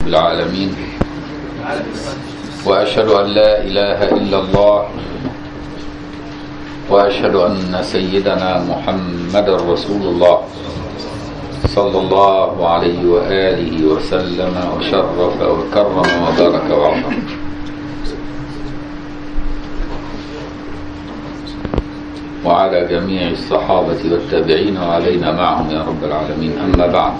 العالمين وأشهد أن لا إله إلا الله وأشهد أن سيدنا محمد رسول الله صلى الله عليه وآله وسلم وشرف وكرم وبارك وعظم وعلى جميع الصحابة والتابعين وعلينا معهم يا رب العالمين أما بعد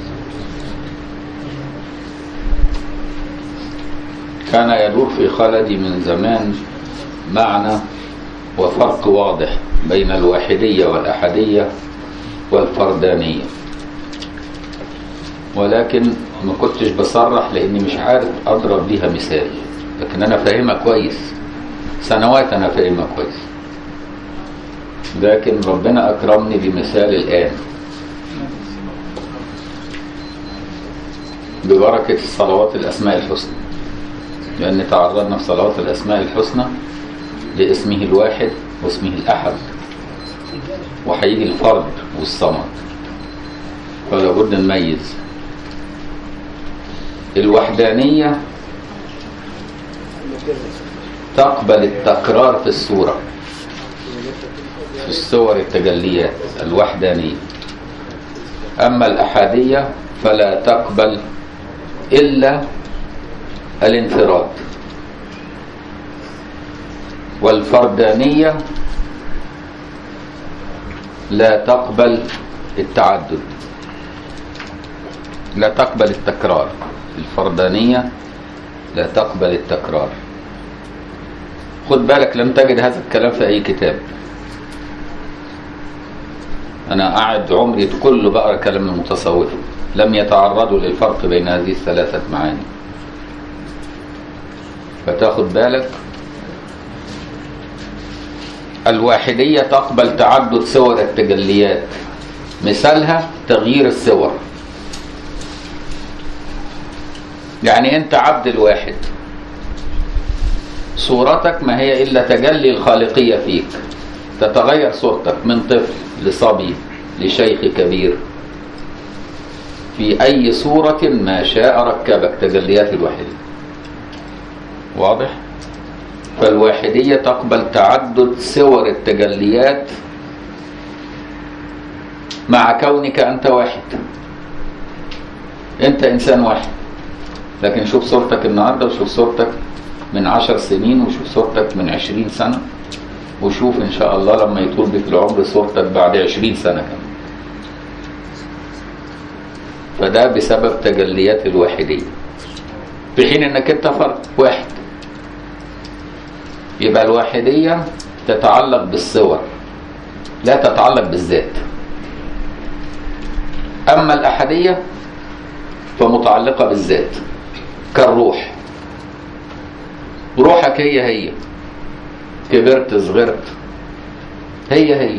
كان يدور في خلدي من زمان معنى وفرق واضح بين الواحدية والأحدية والفردانية ولكن ما كنتش بصرح لاني مش عارف اضرب بيها مثال لكن انا فاهمها كويس سنوات انا فاهمها كويس لكن ربنا اكرمني بمثال الان ببركة الصلوات الاسماء الحسنى لان تعرضنا في صلوات الاسماء الحسنى لاسمه الواحد واسمه الاحد وهيجي الفرد والصمد فلا بد نميز الوحدانية تقبل التكرار في الصورة في الصور التجليات الوحدانية أما الأحادية فلا تقبل إلا الانفراد والفردانية لا تقبل التعدد لا تقبل التكرار الفردانية لا تقبل التكرار خد بالك لم تجد هذا الكلام في أي كتاب أنا قاعد عمري كله بقرا كلام المتصوفة لم يتعرضوا للفرق بين هذه الثلاثة معاني فتاخد بالك الواحدية تقبل تعدد صور التجليات مثالها تغيير الصور يعني انت عبد الواحد صورتك ما هي الا تجلي الخالقيه فيك تتغير صورتك من طفل لصبي لشيخ كبير في اي صوره ما شاء ركبك تجليات الواحديه واضح فالواحديه تقبل تعدد صور التجليات مع كونك انت واحد انت انسان واحد لكن شوف صورتك النهارده وشوف صورتك من عشر سنين وشوف صورتك من عشرين سنة وشوف إن شاء الله لما يطول بك العمر صورتك بعد عشرين سنة كمان فده بسبب تجليات الواحدية في حين انك انت فرد واحد يبقى الواحدية تتعلق بالصور لا تتعلق بالذات أما الأحدية فمتعلقة بالذات كالروح روحك هي هي كبرت صغرت هي هي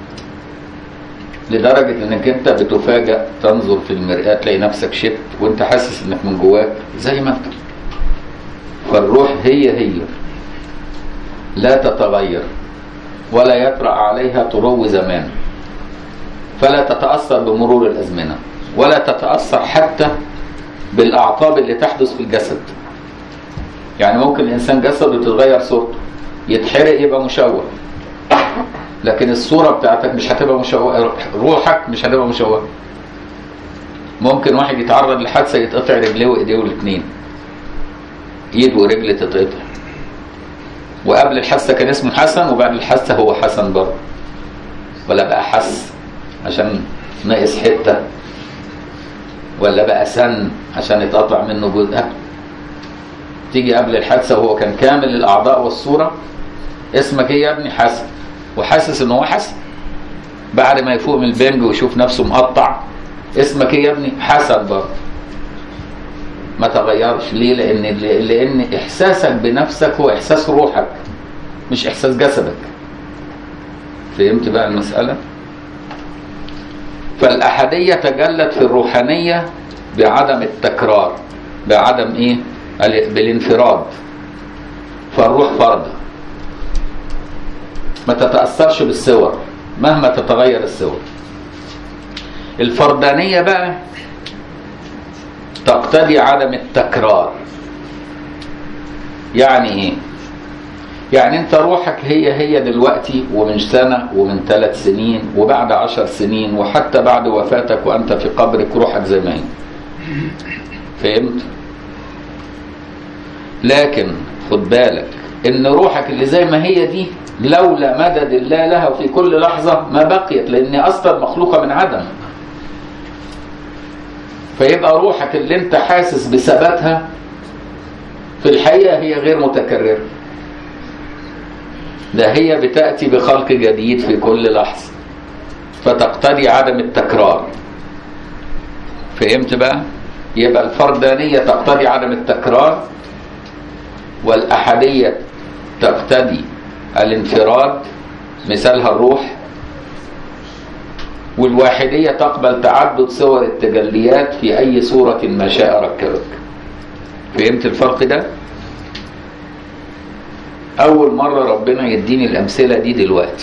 لدرجة انك انت بتفاجأ تنظر في المرآة تلاقي نفسك شبت وانت حاسس انك من جواك زي ما انت فالروح هي هي لا تتغير ولا يطرأ عليها طرو زمان فلا تتأثر بمرور الأزمنة ولا تتأثر حتى بالأعطاب اللي تحدث في الجسد يعني ممكن الإنسان جسده تتغير صورته يتحرق يبقى مشوه لكن الصورة بتاعتك مش هتبقى مشوه روحك مش هتبقى مشوه ممكن واحد يتعرض لحادثة يتقطع رجليه وإيديه الاثنين إيد ورجل تتقطع وقبل الحادثة كان اسمه حسن وبعد الحادثة هو حسن برضه ولا بقى حس عشان ناقص حتة ولا بقى سن عشان يتقطع منه جزء تيجي قبل الحادثه وهو كان كامل الاعضاء والصوره اسمك ايه يا ابني حسن وحاسس ان هو حسن بعد ما يفوق من البنج ويشوف نفسه مقطع اسمك ايه يا ابني حسن برضه ما تغيرش ليه لان لان احساسك بنفسك هو احساس روحك مش احساس جسدك فهمت بقى المساله فالأحدية تجلت في الروحانية بعدم التكرار بعدم إيه؟ بالانفراد فالروح فرد ما تتأثرش بالصور مهما تتغير الصور الفردانية بقى تقتضي عدم التكرار يعني ايه يعني انت روحك هي هي دلوقتي ومن سنة ومن ثلاث سنين وبعد عشر سنين وحتى بعد وفاتك وانت في قبرك روحك زي ما هي فهمت لكن خد بالك ان روحك اللي زي ما هي دي لولا مدد الله لها في كل لحظة ما بقيت لان اصلا مخلوقة من عدم فيبقى روحك اللي انت حاسس بثباتها في الحقيقة هي غير متكررة ده هي بتأتي بخلق جديد في كل لحظة فتقتضي عدم التكرار فهمت بقى يبقى الفردانية تقتضي عدم التكرار والأحدية تقتضي الانفراد مثالها الروح والواحدية تقبل تعدد صور التجليات في أي صورة ما شاء ركبك فهمت الفرق ده؟ أول مرة ربنا يديني الأمثلة دي دلوقتي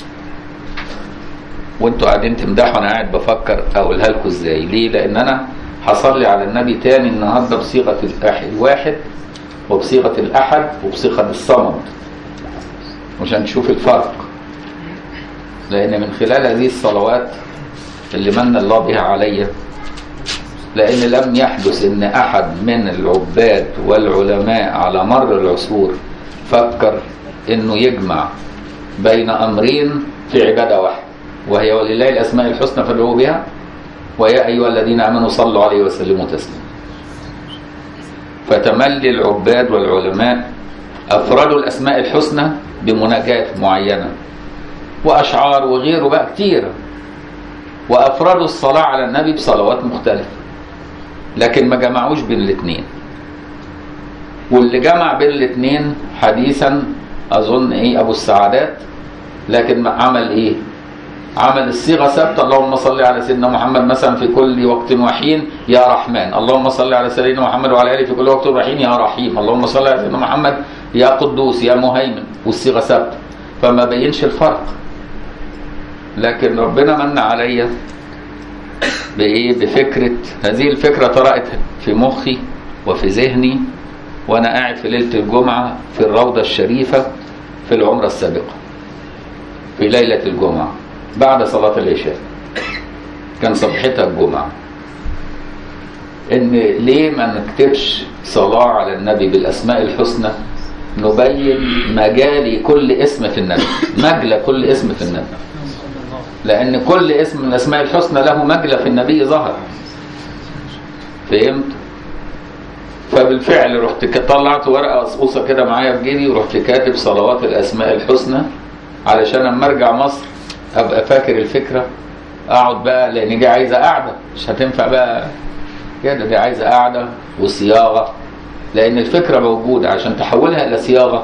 وانتوا قاعدين تمدحوا أنا قاعد بفكر أقولها لكم إزاي ليه؟ لأن أنا هصلي على النبي تاني النهاردة بصيغة الواحد وبصيغة الأحد وبصيغة الصمد عشان تشوف الفرق لأن من خلال هذه الصلوات اللي من الله بها عليا لأن لم يحدث إن أحد من العباد والعلماء على مر العصور فكر إنه يجمع بين أمرين في عبادة واحدة وهي ولله الأسماء الحسنى فادعوه بها ويا أيها الذين آمنوا صلوا عليه وسلموا تسليما فتملي العباد والعلماء أفردوا الأسماء الحسنى بمناجات معينة وأشعار وغيره بقى كتير وأفردوا الصلاة على النبي بصلوات مختلفة لكن ما جمعوش بين الاثنين واللي جمع بين الاثنين حديثا أظن إيه أبو السعادات لكن عمل إيه عمل الصيغة ثابتة اللهم صل على سيدنا محمد مثلا في كل وقت وحين يا رحمن اللهم صل على سيدنا محمد وعلى آله في كل وقت وحين يا رحيم اللهم صل على سيدنا محمد يا قدوس يا مهيمن والصيغة ثابتة فما بينش الفرق لكن ربنا من عليا بإيه بفكرة هذه الفكرة طرأت في مخي وفي ذهني وأنا قاعد في ليلة الجمعة في الروضة الشريفة في العمرة السابقة في ليلة الجمعة بعد صلاة العشاء كان صبحتها الجمعة إن ليه ما نكتبش صلاة على النبي بالأسماء الحسنى نبين مجال كل اسم في النبي مجلى كل اسم في النبي لأن كل اسم من الأسماء الحسنى له مجلى في النبي ظهر فهمت؟ فبالفعل رحت طلعت ورقة قصقوصة كده معايا في جيبي ورحت كاتب صلوات الأسماء الحسنى علشان اما ارجع مصر ابقى فاكر الفكره اقعد بقى لان دي عايزه قعده مش هتنفع بقى كده دي عايزه قعده وصياغه لان الفكره موجوده عشان تحولها الى صياغه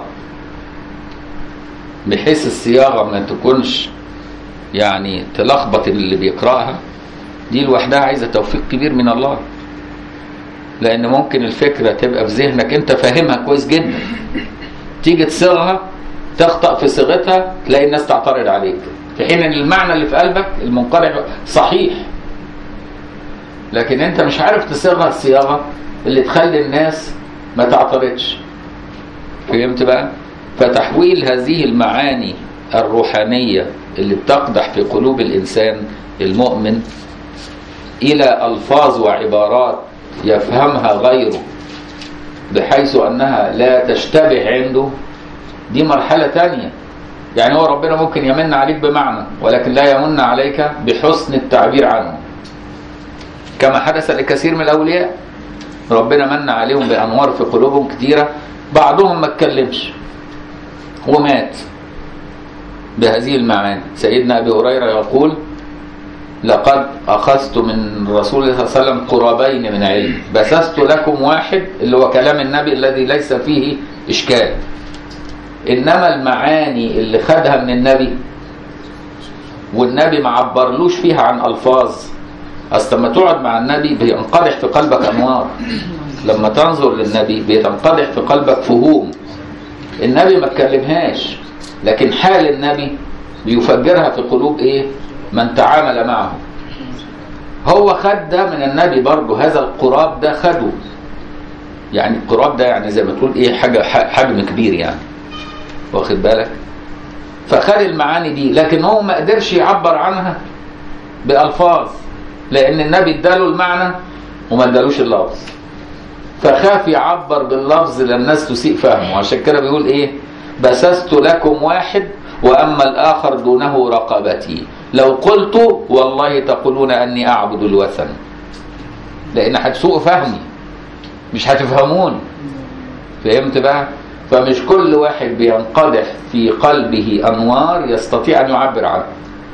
بحيث الصياغه ما تكونش يعني تلخبط اللي بيقراها دي لوحدها عايزه توفيق كبير من الله لان ممكن الفكره تبقى في ذهنك انت فاهمها كويس جدا تيجي تصيغها تخطأ في صيغتها تلاقي الناس تعترض عليك في حين ان المعنى اللي في قلبك المنقطع صحيح لكن انت مش عارف تصيغها الصياغه اللي تخلي الناس ما تعترضش فهمت بقى فتحويل هذه المعاني الروحانيه اللي بتقدح في قلوب الانسان المؤمن الى الفاظ وعبارات يفهمها غيره بحيث انها لا تشتبه عنده دي مرحلة تانية يعني هو ربنا ممكن يمن عليك بمعنى ولكن لا يمن عليك بحسن التعبير عنه كما حدث لكثير من الأولياء ربنا من عليهم بأنوار في قلوبهم كثيرة بعضهم ما اتكلمش ومات بهذه المعاني سيدنا أبي هريرة يقول لقد أخذت من رسول الله صلى الله عليه وسلم قرابين من علم بسست لكم واحد اللي هو كلام النبي الذي ليس فيه إشكال انما المعاني اللي خدها من النبي والنبي ما عبرلوش فيها عن الفاظ اصل لما تقعد مع النبي بينقدح في قلبك انوار لما تنظر للنبي بينقدح في قلبك فهوم النبي ما اتكلمهاش لكن حال النبي بيفجرها في قلوب ايه من تعامل معه هو خد ده من النبي برضه هذا القراب ده خده يعني القراب ده يعني زي ما تقول ايه حاجه حجم كبير يعني واخد بالك فخد المعاني دي لكن هو ما قدرش يعبر عنها بألفاظ لأن النبي اداله المعنى وما ادالوش اللفظ فخاف يعبر باللفظ للناس تسيء فهمه عشان كده بيقول ايه بسست لكم واحد وأما الآخر دونه رقبتي لو قلت والله تقولون أني أعبد الوثن لأن هتسوء فهمي مش هتفهمون فهمت بقى فمش كل واحد بينقدح في قلبه أنوار يستطيع أن يعبر عنه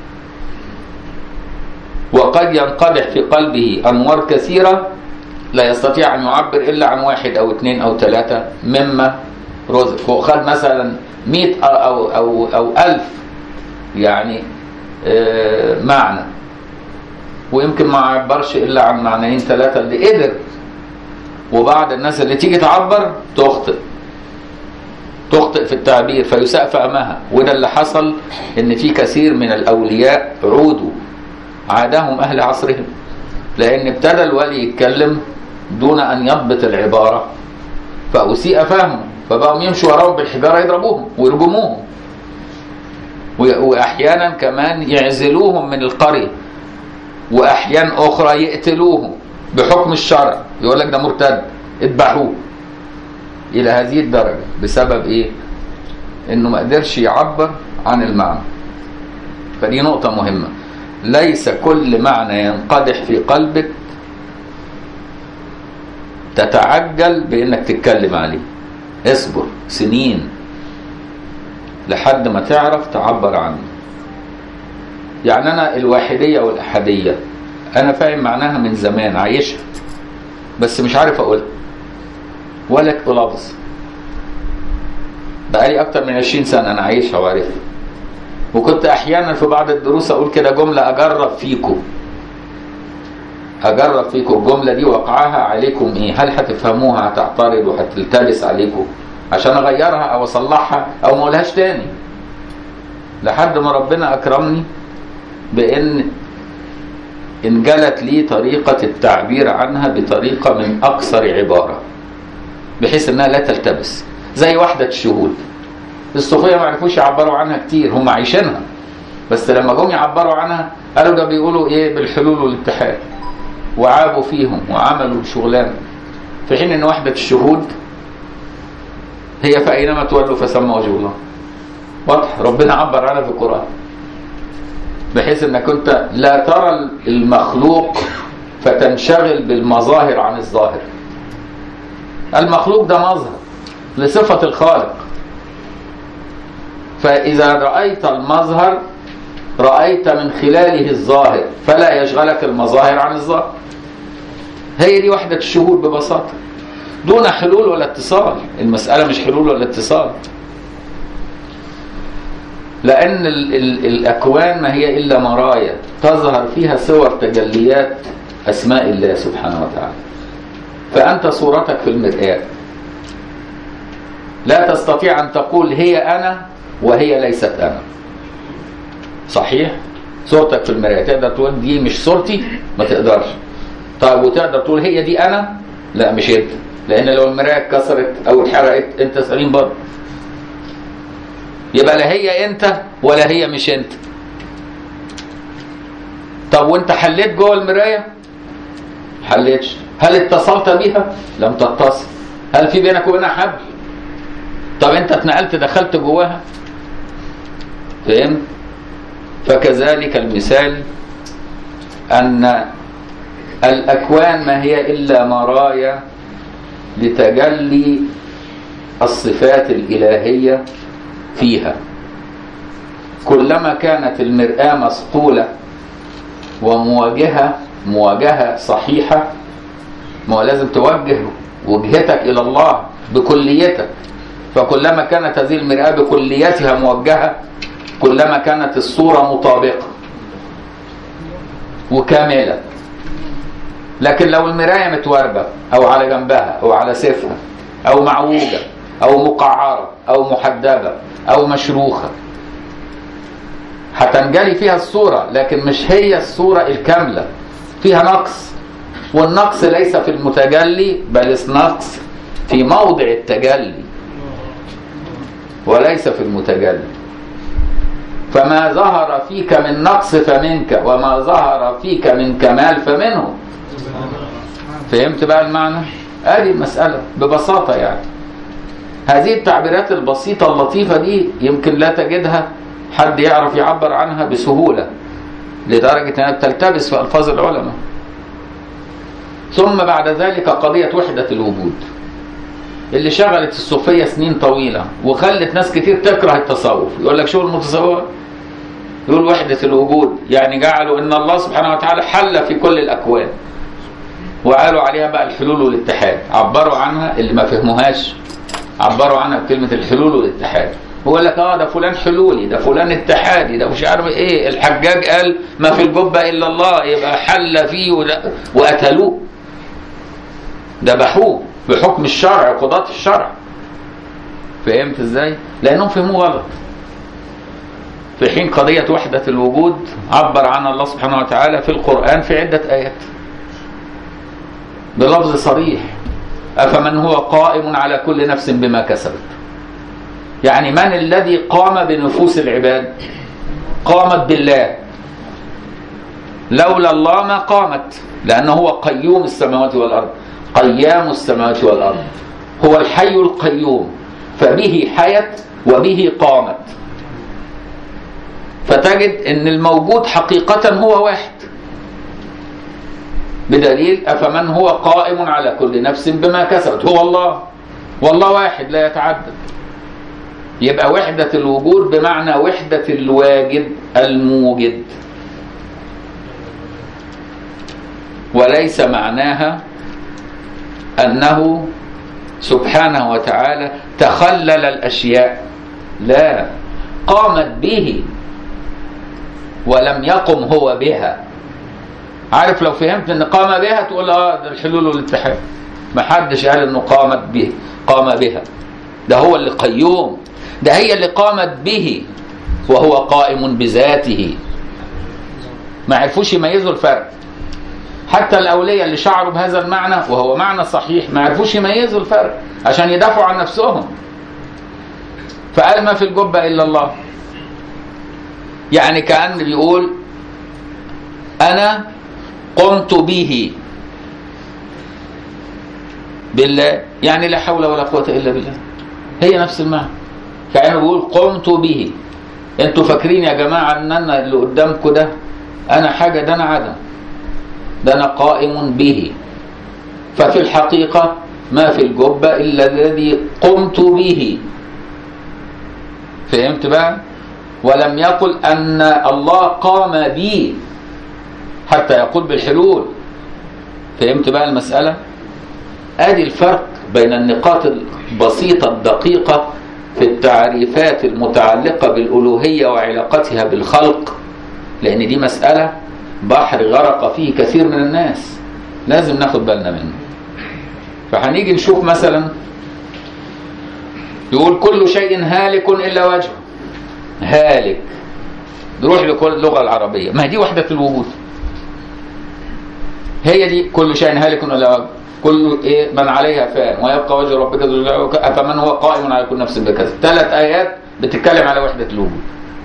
وقد ينقدح في قلبه أنوار كثيرة لا يستطيع أن يعبر إلا عن واحد أو اثنين أو ثلاثة مما رزق هو خد مثلا مئة أو, أو, أو ألف يعني آه معنى ويمكن ما عبرش إلا عن معنيين ثلاثة اللي قدر وبعض الناس اللي تيجي تعبر تخطئ تخطئ في التعبير فيساء فهمها وده اللي حصل ان في كثير من الاولياء عودوا عادهم اهل عصرهم لان ابتدى الولي يتكلم دون ان يضبط العباره فاسيء فهمه فبقوا يمشوا وراهم بالحجاره يضربوهم ويرجموهم واحيانا كمان يعزلوهم من القريه واحيان اخرى يقتلوهم بحكم الشرع يقول لك ده مرتد اذبحوه الى هذه الدرجه بسبب ايه انه ما قدرش يعبر عن المعنى فدي نقطه مهمه ليس كل معنى ينقدح في قلبك تتعجل بانك تتكلم عليه اصبر سنين لحد ما تعرف تعبر عنه يعني انا الواحديه والاحاديه انا فاهم معناها من زمان عايشها بس مش عارف اقولها ولا لفظ بقالي اكتر من 20 سنه انا عايشها وعارفها وكنت احيانا في بعض الدروس اقول كده جمله اجرب فيكم اجرب فيكم الجمله دي وقعها عليكم ايه هل هتفهموها هتعترض وهتلتبس عليكم عشان اغيرها او اصلحها او ما اقولهاش تاني لحد ما ربنا اكرمني بان انجلت لي طريقه التعبير عنها بطريقه من اقصر عباره بحيث انها لا تلتبس زي وحده الشهود الصوفيه ما عرفوش يعبروا عنها كتير هم عايشينها بس لما جم يعبروا عنها قالوا ده بيقولوا ايه بالحلول والاتحاد وعابوا فيهم وعملوا شغلانه في حين ان وحده الشهود هي فاينما تولوا فثم وجه الله واضح ربنا عبر عنها في القران بحيث انك انت لا ترى المخلوق فتنشغل بالمظاهر عن الظاهر المخلوق ده مظهر لصفة الخالق فإذا رأيت المظهر رأيت من خلاله الظاهر فلا يشغلك المظاهر عن الظاهر هي دي وحدة الشهود ببساطة دون حلول ولا اتصال المسألة مش حلول ولا اتصال لأن ال ال الأكوان ما هي إلا مرايا تظهر فيها صور تجليات أسماء الله سبحانه وتعالى فأنت صورتك في المرآة لا تستطيع أن تقول هي أنا وهي ليست أنا صحيح صورتك في المراية تقدر تقول دي مش صورتي ما تقدرش طيب وتقدر تقول هي دي أنا لا مش أنت لأن لو المراية اتكسرت أو اتحرقت أنت سليم برضه يبقى لا هي أنت ولا هي مش أنت طب وأنت حليت جوه المراية حليتش هل اتصلت بها لم تتصل هل في بينك وبينها حبل طب انت اتنقلت دخلت جواها فهمت فكذلك المثال ان الاكوان ما هي الا مرايا لتجلي الصفات الالهيه فيها كلما كانت المراه مسطوله ومواجهه مواجهه صحيحه ما هو لازم توجه وجهتك الى الله بكليتك فكلما كانت هذه المرآة بكليتها موجهة كلما كانت الصورة مطابقة وكاملة لكن لو المراية متواربة أو على جنبها أو على سيفها أو معوجة أو مقعرة أو محدبة أو مشروخة هتنجلي فيها الصورة لكن مش هي الصورة الكاملة فيها نقص والنقص ليس في المتجلي بل نقص في موضع التجلي وليس في المتجلي فما ظهر فيك من نقص فمنك وما ظهر فيك من كمال فمنه فهمت بقى المعنى ادي المسألة ببساطة يعني هذه التعبيرات البسيطة اللطيفة دي يمكن لا تجدها حد يعرف يعبر عنها بسهولة لدرجة انها بتلتبس في الفاظ العلماء ثم بعد ذلك قضية وحدة الوجود اللي شغلت الصوفية سنين طويلة وخلت ناس كتير تكره التصوف يقول لك شو المتصوف يقول وحدة الوجود يعني جعلوا ان الله سبحانه وتعالى حل في كل الاكوان وقالوا عليها بقى الحلول والاتحاد عبروا عنها اللي ما فهموهاش عبروا عنها بكلمة الحلول والاتحاد هو لك اه ده فلان حلولي ده فلان اتحادي ده مش عارف ايه الحجاج قال ما في الجبة الا الله يبقى حل فيه وده وقتلوه ذبحوه بحكم الشرع قضاة الشرع فهمت ازاي؟ لانهم فهموه غلط في حين قضية وحدة الوجود عبر عنها الله سبحانه وتعالى في القرآن في عدة آيات بلفظ صريح أفمن هو قائم على كل نفس بما كسبت يعني من الذي قام بنفوس العباد قامت بالله لولا الله ما قامت لأنه هو قيوم السماوات والأرض قيام السماوات والأرض هو الحي القيوم فبه حيت وبه قامت فتجد ان الموجود حقيقة هو واحد بدليل أفمن هو قائم على كل نفس بما كسبت هو الله والله واحد لا يتعدد يبقى وحدة الوجود بمعنى وحدة الواجد الموجد وليس معناها أنه سبحانه وتعالى تخلل الأشياء لا قامت به ولم يقم هو بها عارف لو فهمت ان قام بها تقول اه ده الحلول والاتحاد ما حدش قال انه قامت به قام بها ده هو اللي قيوم ده هي اللي قامت به وهو قائم بذاته ما عرفوش يميزوا الفرق حتى الأولياء اللي شعروا بهذا المعنى وهو معنى صحيح ما عرفوش يميزوا الفرق عشان يدافعوا عن نفسهم فقال ما في الجبة إلا الله يعني كأن بيقول أنا قمت به بالله يعني لا حول ولا قوة إلا بالله هي نفس المعنى كأنه بيقول قمت به انتوا فاكرين يا جماعة ان انا اللي قدامكم ده انا حاجة ده انا عدم ده انا قائم به ففي الحقيقة ما في الجبة الا الذي قمت به فهمت بقى ولم يقل ان الله قام بي حتى يقول بالحلول فهمت بقى المسألة ادي الفرق بين النقاط البسيطة الدقيقة في التعريفات المتعلقة بالألوهية وعلاقتها بالخلق لأن دي مسألة بحر غرق فيه كثير من الناس لازم ناخد بالنا منه فهنيجي نشوف مثلا يقول كل شيء هالك إلا وجهه هالك نروح لكل اللغة العربية ما هي دي وحدة الوجود هي دي كل شيء هالك إلا وجهه كل ايه من عليها فان ويبقى وجه ربك ذو الجلال والإكرام فمن هو قائم على كل نفس بكذا ثلاث ايات بتتكلم على وحده الوجود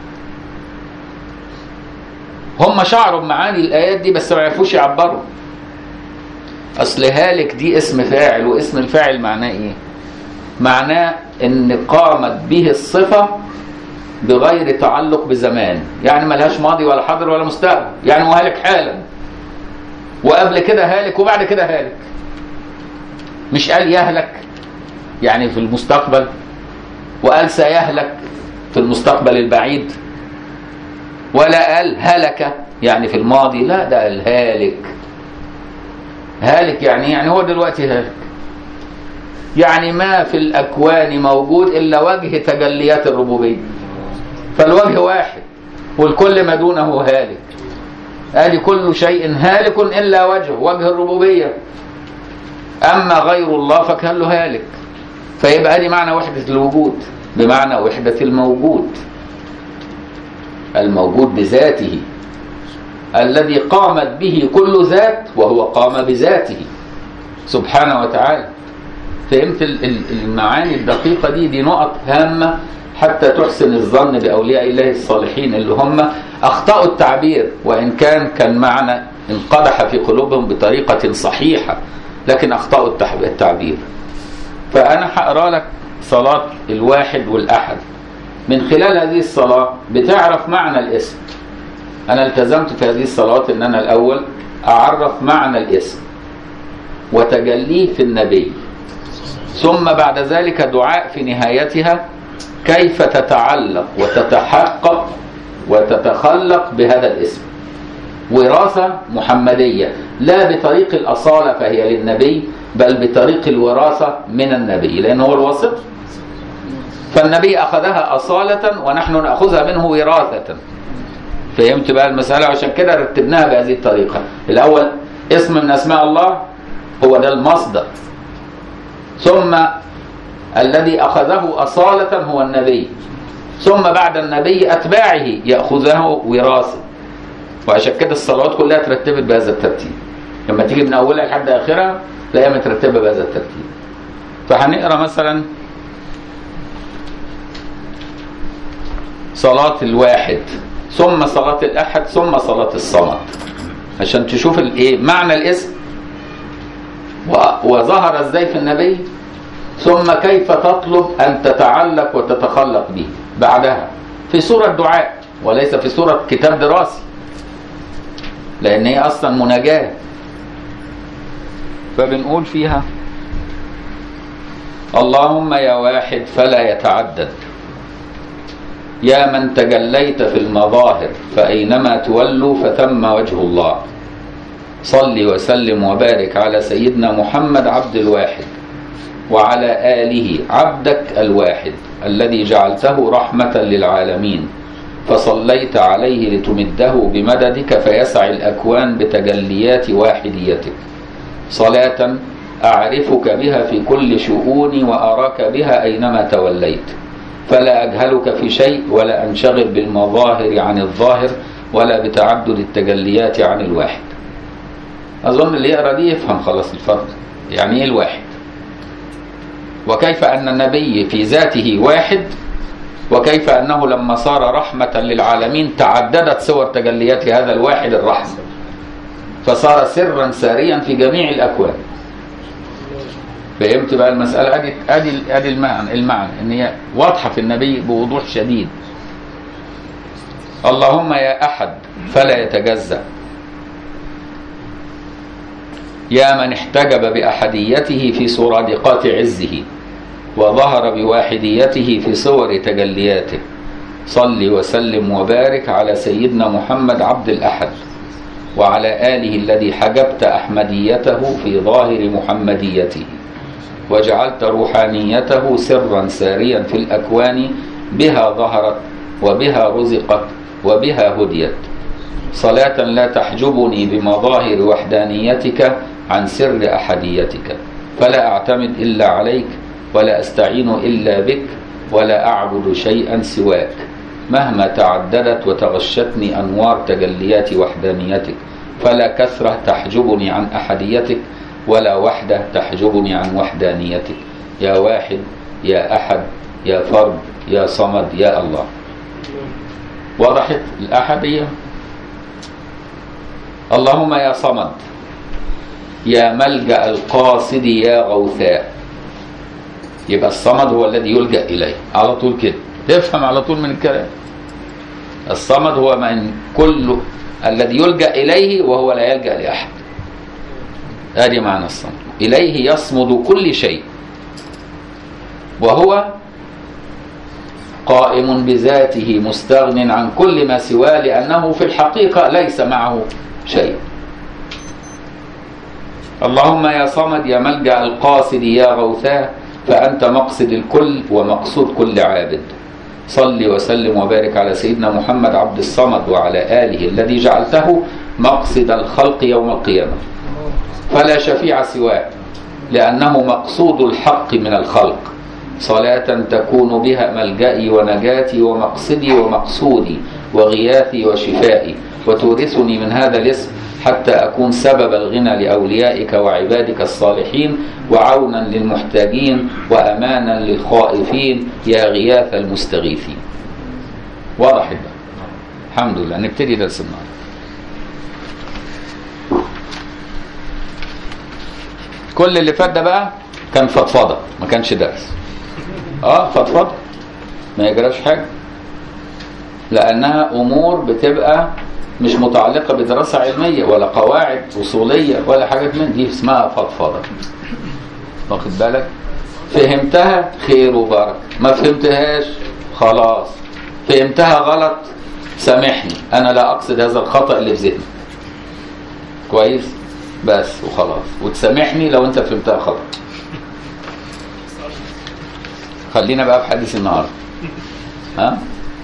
هم شعروا بمعاني الايات دي بس ما عرفوش يعبروا اصل هالك دي اسم فاعل واسم الفاعل معناه ايه معناه ان قامت به الصفه بغير تعلق بزمان يعني ملهاش ماضي ولا حاضر ولا مستقبل يعني هو هالك حالا وقبل كده هالك وبعد كده هالك مش قال يهلك يعني في المستقبل وقال سيهلك في المستقبل البعيد ولا قال هلك يعني في الماضي لا ده قال هالك هالك يعني يعني هو دلوقتي هالك يعني ما في الأكوان موجود إلا وجه تجليات الربوبية فالوجه واحد والكل ما دونه هالك قال كل شيء هالك إلا وجهه وجه الربوبية أما غير الله فكان له هالك فيبقى دي معنى وحدة الوجود بمعنى وحدة الموجود الموجود بذاته الذي قامت به كل ذات وهو قام بذاته سبحانه وتعالى فهمت ال- ال- المعاني الدقيقة دي دي نقط هامة حتى تحسن الظن بأولياء الله الصالحين اللي هم أخطأوا التعبير وإن كان كان معنى انقدح في قلوبهم بطريقة صحيحة لكن أخطأوا التح- التعبير فأنا هقرا لك صلاة الواحد والأحد من خلال هذه الصلاة بتعرف معنى الاسم أنا التزمت في هذه الصلاة إن أنا الأول أعرف معنى الاسم وتجليه في النبي ثم بعد ذلك دعاء في نهايتها كيف تتعلق وتتحقق وتتخلق بهذا الاسم وراثة محمدية لا بطريق الأصالة فهي للنبي بل بطريق الوراثة من النبي لأنه هو الواسطة فالنبي أخذها أصالة ونحن نأخذها منه وراثة فهمت بقى المسألة عشان كده رتبناها بهذه الطريقة الأول اسم من أسماء الله هو ده المصدر ثم الذي أخذه أصالة هو النبي ثم بعد النبي أتباعه يأخذه وراثة وعشان كده الصلوات كلها ترتبت بهذا الترتيب لما تيجي من أولها لحد آخرها تلاقيها مترتبة بهذا الترتيب فهنقرا مثلا صلاة الواحد ثم صلاة الأحد ثم صلاة الصمد عشان تشوف الايه معنى الاسم و- وظهر ازاي في النبي ثم كيف تطلب ان تتعلق وتتخلق به بعدها في سورة دعاء وليس في سورة كتاب دراسي لان هي اصلا مناجاة فبنقول فيها اللهم يا واحد فلا يتعدد يا من تجليت في المظاهر فأينما تولوا فثم وجه الله صل وسلم وبارك على سيدنا محمد عبد الواحد وعلى آله عبدك الواحد الذي جعلته رحمة للعالمين فصليت عليه لتمده بمددك فيسع الأكوان بتجليات واحديتك صلاة أعرفك بها في كل شؤوني وأراك بها أينما توليت فلا أجهلك في شيء ولا أنشغل بالمظاهر عن الظاهر ولا بتعدد التجليات عن الواحد أظن اللي يقرأ دي يفهم خلاص الفرق يعني إيه الواحد وكيف أن النبي في ذاته واحد وكيف أنه لما صار رحمة للعالمين تعددت صور تجليات هذا الواحد الرحمة فصار سرا ساريا في جميع الأكوان فهمت بقى المسألة ادي ادي ادي المعنى المعنى ان هي واضحة في النبي بوضوح شديد. اللهم يا احد فلا يتجزأ. يا من احتجب بأحديته في سرادقات عزه وظهر بواحديته في صور تجلياته. صل وسلم وبارك على سيدنا محمد عبد الأحد وعلى آله الذي حجبت أحمديته في ظاهر محمديته. وجعلت روحانيته سرا ساريا في الأكوان بها ظهرت وبها رزقت وبها هديت صلاة لا تحجبني بمظاهر وحدانيتك عن سر أحديتك فلا أعتمد إلا عليك ولا أستعين إلا بك ولا أعبد شيئا سواك مهما تعددت وتغشتني أنوار تجليات وحدانيتك فلا كثرة تحجبني عن أحديتك ولا وحدة تحجبني عن وحدانيتك يا واحد يا أحد يا فرد يا صمد يا الله وضحت الأحدية اللهم يا صمد يا ملجأ القاصد يا غوثاء يبقى الصمد هو الذي يلجأ إليه على طول كده تفهم على طول من الكلام الصمد هو من كل الذي يلجأ إليه وهو لا يلجأ لأحد ادي معنى الصمد اليه يصمد كل شيء وهو قائم بذاته مستغن عن كل ما سواه لانه في الحقيقه ليس معه شيء اللهم يا صمد يا ملجا القاصد يا غوثاه فانت مقصد الكل ومقصود كل عابد صل وسلم وبارك على سيدنا محمد عبد الصمد وعلى اله الذي جعلته مقصد الخلق يوم القيامه فلا شفيع سواه لأنه مقصود الحق من الخلق صلاة تكون بها ملجئي ونجاتي ومقصدي ومقصودي وغياثي وشفائي وتورثني من هذا الاسم حتى أكون سبب الغنى لأوليائك وعبادك الصالحين وعونا للمحتاجين وأمانا للخائفين يا غياث المستغيثين واضح بقى الحمد لله نبتدي درس النهارده كل اللي فات ده بقى كان فضفضه ما كانش درس اه فضفضه ما يجراش حاجه لانها امور بتبقى مش متعلقه بدراسه علميه ولا قواعد اصوليه ولا حاجات من دي اسمها فضفضه واخد بالك فهمتها خير وبركه ما فهمتهاش خلاص فهمتها غلط سامحني انا لا اقصد هذا الخطا اللي في ذهني كويس بس وخلاص وتسامحني لو انت فهمتها خطا خلينا بقى في حديث النهارده ها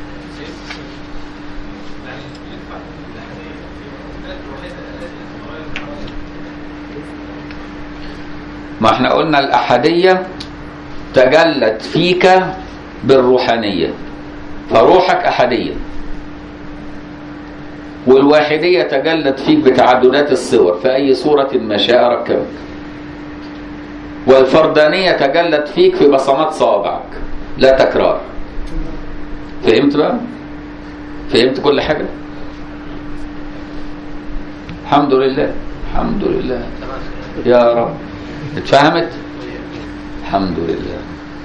ما احنا قلنا الأحدية تجلت فيك بالروحانية فروحك أحدية والواحدية تجلت فيك بتعددات الصور في أي صورة ما شاء ركبك والفردانية تجلت فيك في بصمات صوابعك لا تكرار فهمت بقى؟ فهمت كل حاجة؟ الحمد لله الحمد لله يا رب اتفهمت؟ الحمد لله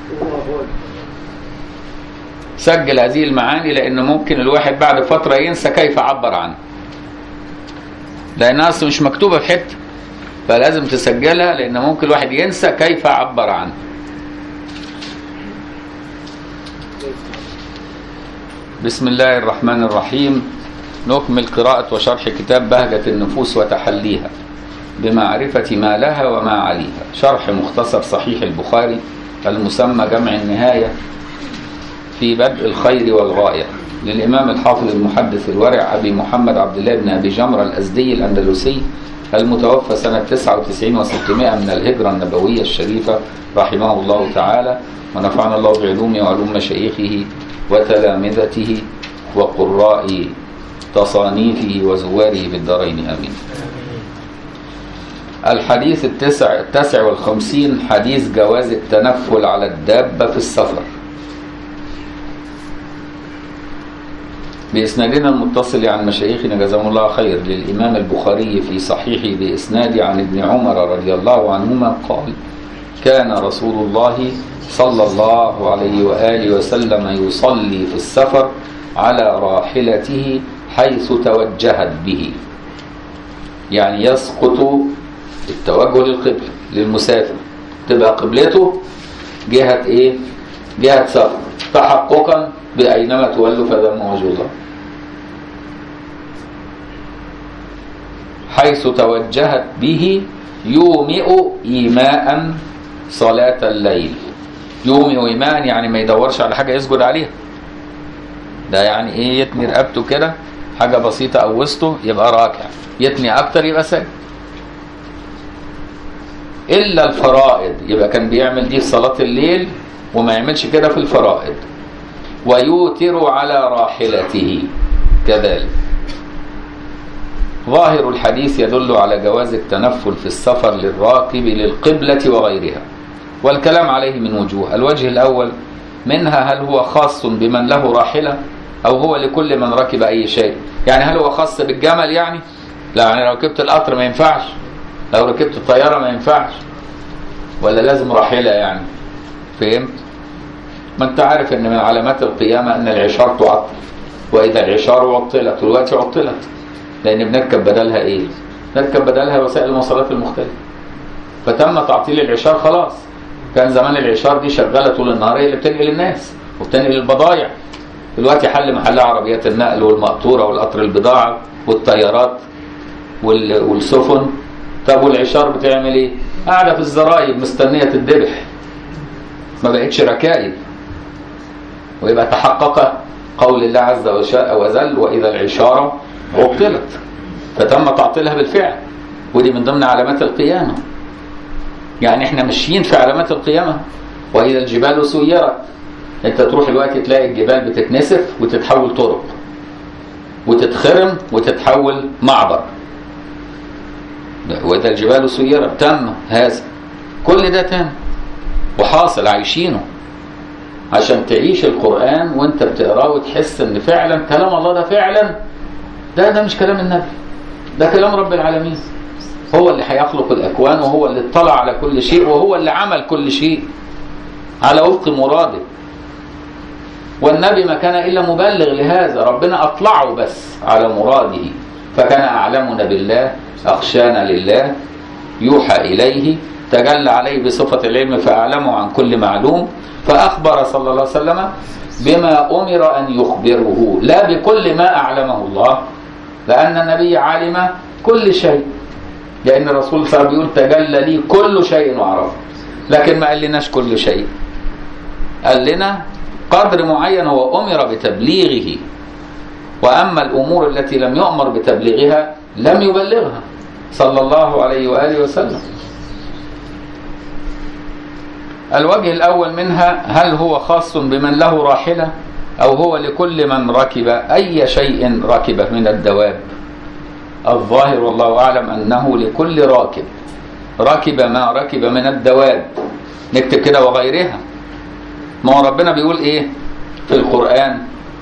سجل هذه المعاني لأن ممكن الواحد بعد فترة ينسى كيف عبر عنها لأنها أصلا مش مكتوبة في حتة فلازم تسجلها لأن ممكن الواحد ينسى كيف عبر عنها بسم الله الرحمن الرحيم نكمل قراءة وشرح كتاب بهجة النفوس وتحليها بمعرفة ما لها وما عليها شرح مختصر صحيح البخاري المسمى جمع النهاية في بدء الخير والغاية للإمام الحافظ المحدث الورع أبي محمد عبد الله بن أبي جمرة الأزدي الأندلسي المتوفى سنة 99 و600 من الهجرة النبوية الشريفة رحمه الله تعالى ونفعنا الله بعلومه وعلوم مشايخه وتلامذته وقراء تصانيفه وزواره بالدارين آمين الحديث التسع, التاسع والخمسين حديث جواز التنفل على الدابة في السفر بإسنادنا المتصل عن مشايخنا جزاهم الله خير للإمام البخاري في صحيحه بإسناد عن ابن عمر رضي الله عنهما قال كان رسول الله صلى الله عليه وآله وسلم يصلي في السفر على راحلته حيث توجهت به يعني يسقط التوجه للقبلة للمسافر تبقى قبلته جهة ايه جهة سفر تحققا بأينما تولوا فذم وجه الله حيث توجهت به يومئ إيماء صلاة الليل يومئ إيماء يعني ما يدورش على حاجة يسجد عليها ده يعني ايه يتني رقبته كده حاجة بسيطة أو وسطه يبقى راكع يتني أكتر يبقى ساجد إلا الفرائض يبقى كان بيعمل دي في صلاة الليل وما يعملش كده في الفرائض ويوتر على راحلته كذلك ظاهر الحديث يدل على جواز التنفل في السفر للراكب للقبلة وغيرها والكلام عليه من وجوه الوجه الأول منها هل هو خاص بمن له راحلة أو هو لكل من ركب أي شيء يعني هل هو خاص بالجمل يعني لا يعني لو ركبت القطر ما ينفعش لو ركبت الطيارة ما ينفعش ولا لازم راحلة يعني فهمت ما انت عارف ان من علامات القيامة ان العشار تعطل واذا العشار عطلت دلوقتي عطلت لان بنركب بدلها ايه نركب بدلها وسائل المواصلات المختلفة فتم تعطيل العشار خلاص كان زمان العشار دي شغالة طول النهار هي اللي بتنقل الناس وبتنقل البضائع دلوقتي حل محلها عربيات النقل والمقطورة والقطر البضاعة والطيارات والسفن طب والعشار بتعمل ايه قاعدة في الزرايب مستنية تتذبح ما بقتش ركائب ويبقى تحقق قول الله عز وجل وإذا العشارة عطلت فتم تعطيلها بالفعل ودي من ضمن علامات القيامة يعني احنا ماشيين في علامات القيامة وإذا الجبال سيرت انت تروح الوقت تلاقي الجبال بتتنسف وتتحول طرق وتتخرم وتتحول معبر وإذا الجبال سيرت تم هذا كل ده تم وحاصل عايشينه عشان تعيش القرآن وانت بتقراه وتحس ان فعلا كلام الله ده فعلا ده ده مش كلام النبي ده كلام رب العالمين هو اللي هيخلق الأكوان وهو اللي اطلع على كل شيء وهو اللي عمل كل شيء على وفق مراده والنبي ما كان إلا مبلغ لهذا ربنا أطلعه بس على مراده فكان أعلمنا بالله أخشانا لله يوحى إليه تجلى عليه بصفة العلم فأعلمه عن كل معلوم فأخبر صلى الله عليه وسلم بما أمر أن يخبره لا بكل ما أعلمه الله لأن النبي علم كل شيء لأن الرسول صلى الله عليه وسلم بيقول تجلى لي كل شيء وعرفه لكن ما قال لناش كل شيء قال لنا قدر معين هو أمر بتبليغه وأما الأمور التي لم يؤمر بتبليغها لم يبلغها صلى الله عليه وآله وسلم الوجه الأول منها هل هو خاص بمن له راحلة أو هو لكل من ركب أي شيء ركبه من الدواب الظاهر والله أعلم أنه لكل راكب ركب ما ركب من الدواب نكتب كده وغيرها ما هو ربنا بيقول إيه في القرآن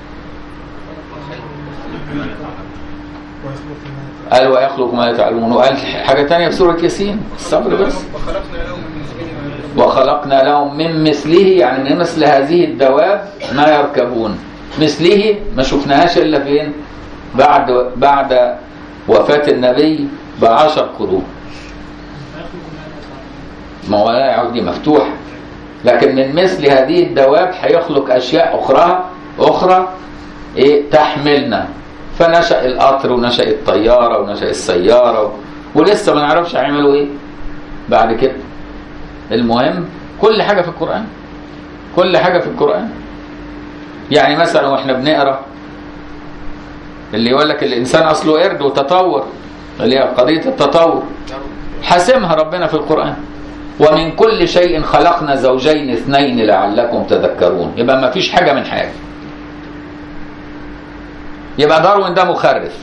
قال ويخلق ما يتعلمون وقال حاجة تانية في سورة ياسين الصبر بس وخلقنا لهم من مثله يعني من مثل هذه الدواب ما يركبون مثله ما شفناهاش إلا فين بعد بعد وفاة النبي بعشر قرون ما هو لا يعود دي مفتوح لكن من مثل هذه الدواب هيخلق أشياء أخرى أخرى إيه تحملنا فنشأ القطر ونشأ الطيارة ونشأ السيارة و... ولسه ما نعرفش هيعملوا إيه بعد كده المهم كل حاجة في القرآن كل حاجة في القرآن يعني مثلا واحنا بنقرا اللي يقول لك الانسان اصله قرد وتطور اللي هي قضيه التطور حاسمها ربنا في القران ومن كل شيء خلقنا زوجين اثنين لعلكم تذكرون يبقى ما فيش حاجه من حاجه يبقى داروين ده مخرف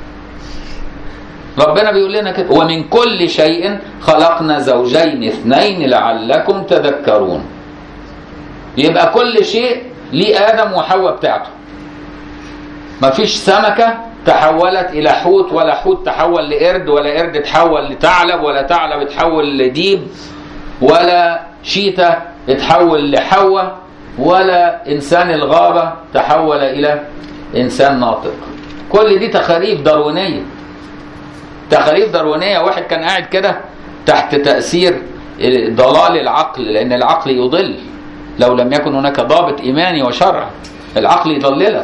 ربنا بيقول لنا كده ومن كل شيء خلقنا زوجين اثنين لعلكم تذكرون يبقى كل شيء ليه ادم وحواء بتاعته مفيش سمكة تحولت إلى حوت ولا حوت تحول لقرد ولا قرد تحول لثعلب ولا ثعلب تحول لديب ولا شيتة تحول لحواء ولا إنسان الغابة تحول إلى إنسان ناطق كل دي تخاريف داروينية تخاريف داروينية واحد كان قاعد كده تحت تأثير ضلال العقل لأن العقل يضل لو لم يكن هناك ضابط إيماني وشرع العقل يضللك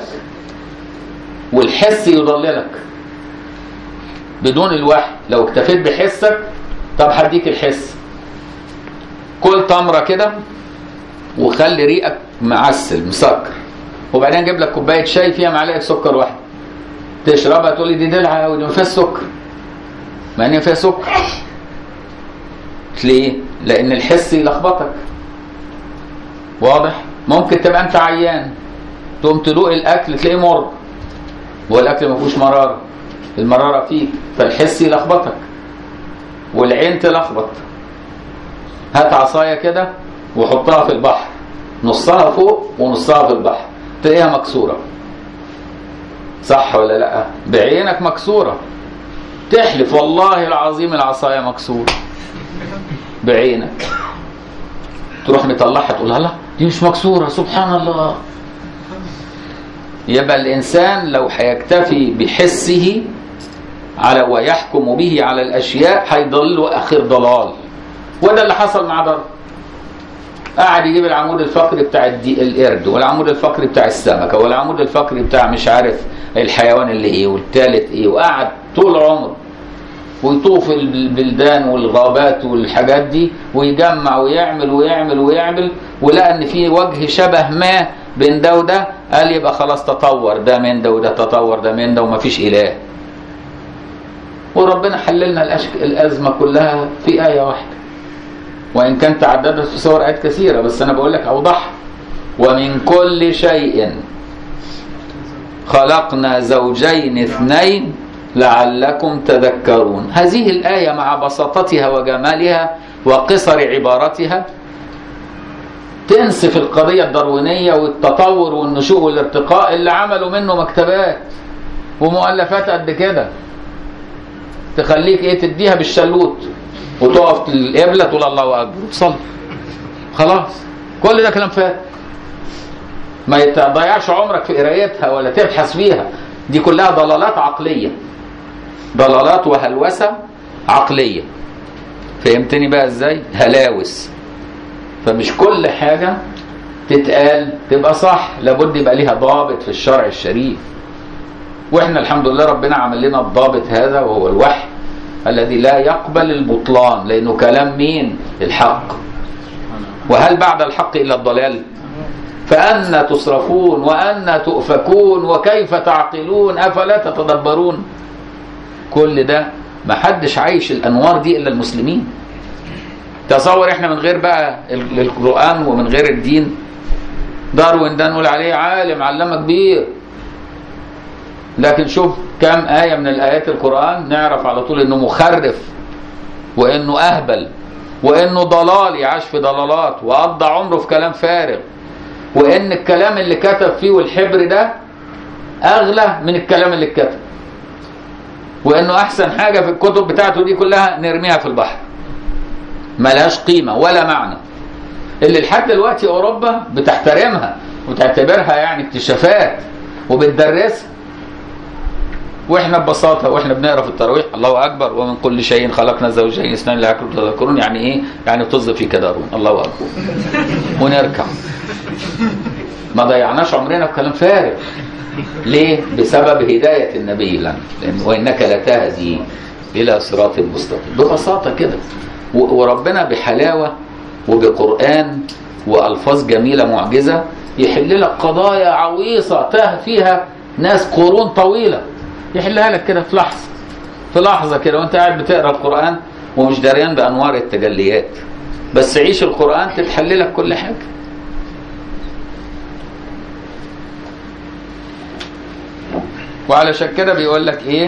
والحس يضللك بدون الوحي لو اكتفيت بحسك طب هديك الحس كل تمره كده وخلي ريقك معسل مسكر وبعدين اجيب لك كوبايه شاي فيها معلقه سكر واحده تشربها تقول لي دي دلعه قوي دي ما فيهاش سكر مع ان فيها سكر ليه؟ لان الحس يلخبطك واضح؟ ممكن تبقى انت عيان تقوم تدوق الاكل تلاقيه مر والاكل ما فيهوش مراره المراره فيك فالحس يلخبطك والعين تلخبط هات عصايه كده وحطها في البحر نصها فوق ونصها في البحر تلاقيها مكسوره صح ولا لا بعينك مكسوره تحلف والله العظيم العصايه مكسوره بعينك تروح مطلعها تقول لا دي مش مكسوره سبحان الله يبقى الإنسان لو هيكتفي بحسه على ويحكم به على الأشياء هيضل آخر ضلال وده اللي حصل مع ضرب قاعد يجيب العمود الفقري بتاع الدي القرد والعمود الفقري بتاع السمكة والعمود الفقري بتاع مش عارف الحيوان اللي ايه والتالت ايه وقعد طول عمره ويطوف البلدان والغابات والحاجات دي ويجمع ويعمل ويعمل ويعمل ولقى ان في وجه شبه ما بين ده وده قال يبقى خلاص تطور ده من ده وده تطور ده من ده ومفيش اله وربنا حللنا الأشك... الازمه كلها في ايه واحده وان كان تعددت في صور ايات كثيره بس انا بقول لك اوضح ومن كل شيء خلقنا زوجين اثنين لعلكم تذكرون هذه الآية مع بساطتها وجمالها وقصر عبارتها تنسف القضية الداروينية والتطور والنشوء والارتقاء اللي عملوا منه مكتبات ومؤلفات قد كده تخليك ايه تديها بالشلوت وتقف القبلة تقول الله أكبر وتصلي خلاص كل ده كلام فات ما تضيعش عمرك في قرايتها ولا تبحث فيها دي كلها ضلالات عقلية ضلالات وهلوسة عقلية فهمتني بقى ازاي هلاوس فمش كل حاجة تتقال تبقى صح لابد يبقى ليها ضابط في الشرع الشريف واحنا الحمد لله ربنا عمل لنا الضابط هذا وهو الوحي الذي لا يقبل البطلان لانه كلام مين الحق وهل بعد الحق الا الضلال فأنا تصرفون وأنا تؤفكون وكيف تعقلون أفلا تتدبرون كل ده ما حدش عايش الأنوار دي إلا المسلمين تصور احنا من غير بقى القرآن ومن غير الدين داروين ده نقول عليه عالم علامة كبير لكن شوف كم آية من الآيات القرآن نعرف على طول إنه مخرف وإنه أهبل وإنه ضلال عاش في ضلالات وقضى عمره في كلام فارغ وإن الكلام اللي كتب فيه والحبر ده أغلى من الكلام اللي اتكتب وإنه أحسن حاجة في الكتب بتاعته دي كلها نرميها في البحر ملهاش قيمة ولا معنى اللي لحد دلوقتي أوروبا بتحترمها وتعتبرها يعني اكتشافات وبتدرسها واحنا ببساطه واحنا بنقرا في التراويح الله اكبر ومن كل شيء خلقنا زوجين اثنين لعلكم تذكرون يعني ايه؟ يعني طز في كدارون الله اكبر ونركع ما ضيعناش عمرنا في كلام فارغ ليه؟ بسبب هدايه النبي لنا لأن وانك لتهدي الى صراط مستقيم ببساطه كده وربنا بحلاوه وبقران والفاظ جميله معجزه يحل لك قضايا عويصه تاه فيها ناس قرون طويله يحلها لك كده في لحظه في لحظه كده وانت قاعد بتقرا القران ومش دريان بانوار التجليات بس عيش القران تتحل لك كل حاجه وعلشان كده بيقول لك ايه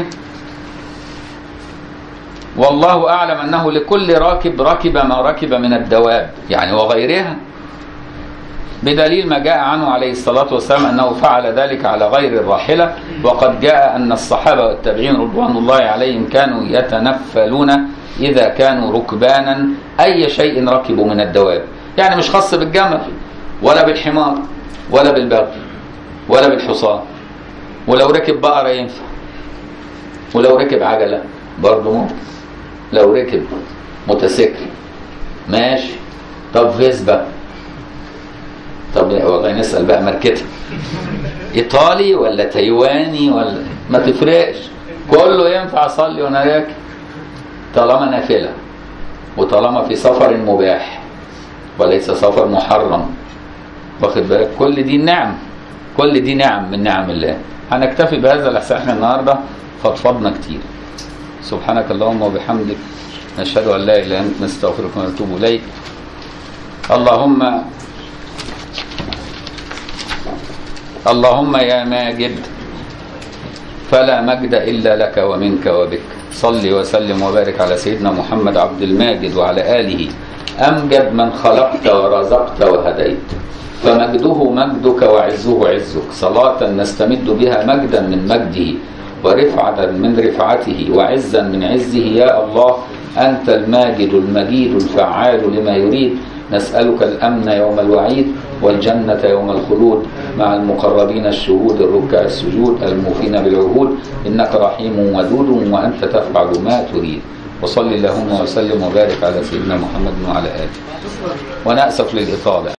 والله اعلم انه لكل راكب ركب ما ركب من الدواب يعني وغيرها بدليل ما جاء عنه عليه الصلاة والسلام أنه فعل ذلك على غير الراحلة وقد جاء أن الصحابة والتابعين رضوان الله عليهم كانوا يتنفلون إذا كانوا ركبانا أي شيء ركبوا من الدواب يعني مش خاص بالجمل ولا بالحمار ولا بالبغل ولا بالحصان ولو ركب بقرة ينفع ولو ركب عجلة برضه ممكن لو ركب موتوسيكل ماشي طب فيسبا طب والله نسأل بقى ماركتها إيطالي ولا تايواني ولا ما تفرقش كله ينفع أصلي وأنا راكب طالما نافلة وطالما في سفر مباح وليس سفر محرم واخد بالك كل دي نعم كل دي نعم من نعم الله هنكتفي بهذا لحسن احنا النهارده فضفضنا كتير سبحانك اللهم وبحمدك نشهد ان لا اله الا انت نستغفرك ونتوب اليك اللهم اللهم يا ماجد فلا مجد إلا لك ومنك وبك صل وسلم وبارك على سيدنا محمد عبد الماجد وعلى آله أمجد من خلقت ورزقت وهديت فمجده مجدك وعزه عزك صلاة نستمد بها مجدا من مجده ورفعة من رفعته وعزا من عزه يا الله أنت الماجد المجيد الفعال لما يريد نسألك الأمن يوم الوعيد والجنة يوم الخلود مع المقربين الشهود الركع السجود الموفين بالعهود إنك رحيم ودود وأنت تفعل ما تريد وصل اللهم وسلم وبارك على سيدنا محمد وعلى آله وأنا أسف للإطالة